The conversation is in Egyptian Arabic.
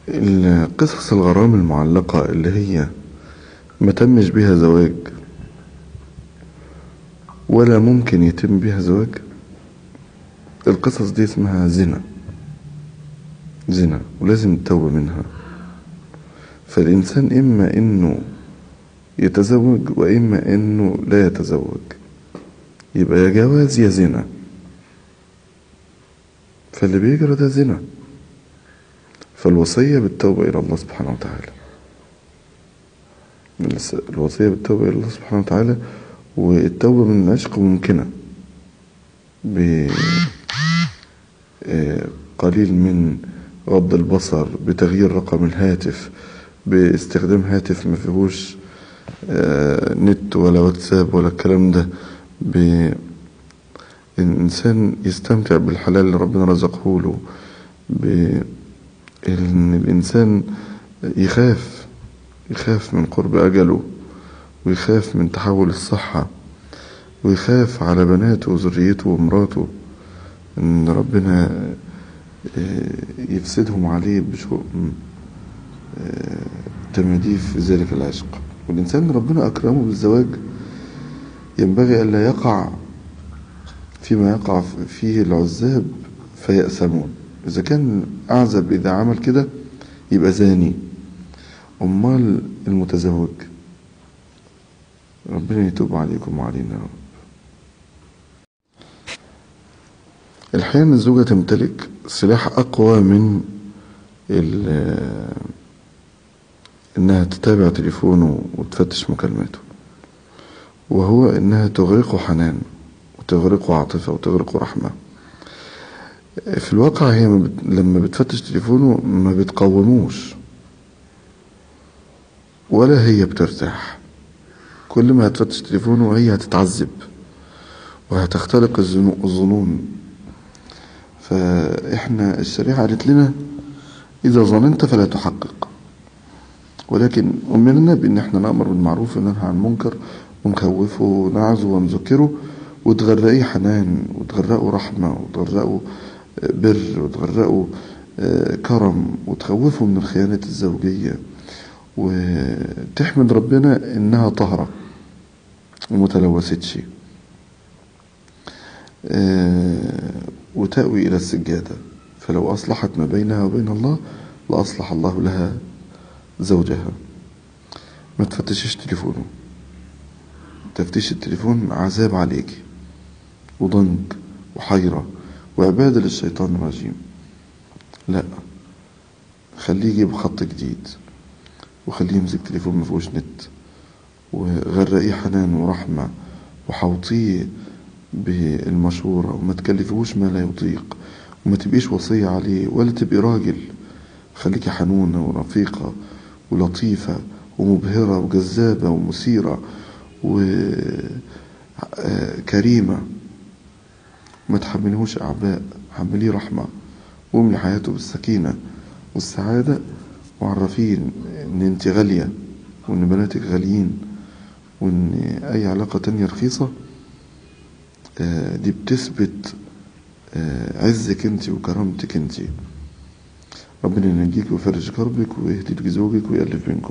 قصص الغرام المعلقة اللي هي ما تمش بيها زواج ولا ممكن يتم بيها زواج القصص دي اسمها زنا زنا ولازم التوبة منها فالإنسان إما إنه يتزوج وإما إنه لا يتزوج يبقى يا جواز يا زنا فاللي بيجرى ده زنا فالوصية بالتوبة إلى الله سبحانه وتعالى الوصية بالتوبة إلى الله سبحانه وتعالى والتوبة من العشق ممكنة بقليل من غض البصر بتغيير رقم الهاتف باستخدام هاتف ما فيهوش نت ولا واتساب ولا الكلام ده الإنسان يستمتع بالحلال اللي ربنا رزقه له بإن الإنسان يخاف يخاف من قرب أجله ويخاف من تحول الصحة ويخاف على بناته وذريته ومراته إن ربنا يفسدهم عليه بشوء تماديه في ذلك العشق والإنسان ربنا أكرمه بالزواج ينبغي ألا يقع فيما يقع فيه العزاب فيأسمون إذا كان أعزب إذا عمل كده يبقى زاني أمال المتزوج ربنا يتوب عليكم وعلينا يا رب الحقيقة أن الزوجة تمتلك سلاح أقوى من إنها تتابع تليفونه وتفتش مكالماته وهو إنها تغرقه حنان وتغرقه عاطفة وتغرقه رحمة في الواقع هي لما بتفتش تليفونه ما بتقوموش ولا هي بترتاح كل ما هتفتش تليفونه هي هتتعذب وهتختلق الظنون فإحنا الشريعة قالت لنا إذا ظننت فلا تحقق ولكن أمرنا بإن إحنا نأمر بالمعروف وننهى عن المنكر ونخوفه ونعظه ونذكره وتغرقيه حنان وتغرقه رحمة وتغرقه بر وتغرقه كرم وتخوفه من الخيانة الزوجية وتحمد ربنا إنها طهرة ومتلوثتش وتأوي إلى السجادة فلو أصلحت ما بينها وبين الله لأصلح الله لها زوجها ما تفتشش تليفونه تفتيش التليفون عذاب عليك وضنك وحيرة وعبادة للشيطان الرجيم لا خليه يجيب خط جديد وخليه يمسك تليفون ما فيهوش نت وغرقيه حنان ورحمة وحوطيه بالمشورة وما تكلفوش ما لا يطيق وما تبقيش وصية عليه ولا تبقي راجل خليكي حنونة ورفيقة ولطيفة ومبهرة وجذابة ومثيرة وكريمة ما تحملهوش أعباء حمليه رحمة واملي حياته بالسكينة والسعادة وعرفيه إن أنت غالية وإن بناتك غاليين وإن أي علاقة تانية رخيصة دي بتثبت عزك انت وكرامتك انت ربنا ينجيك ويفرج كربك ويهدي زوجك ويألف بينكم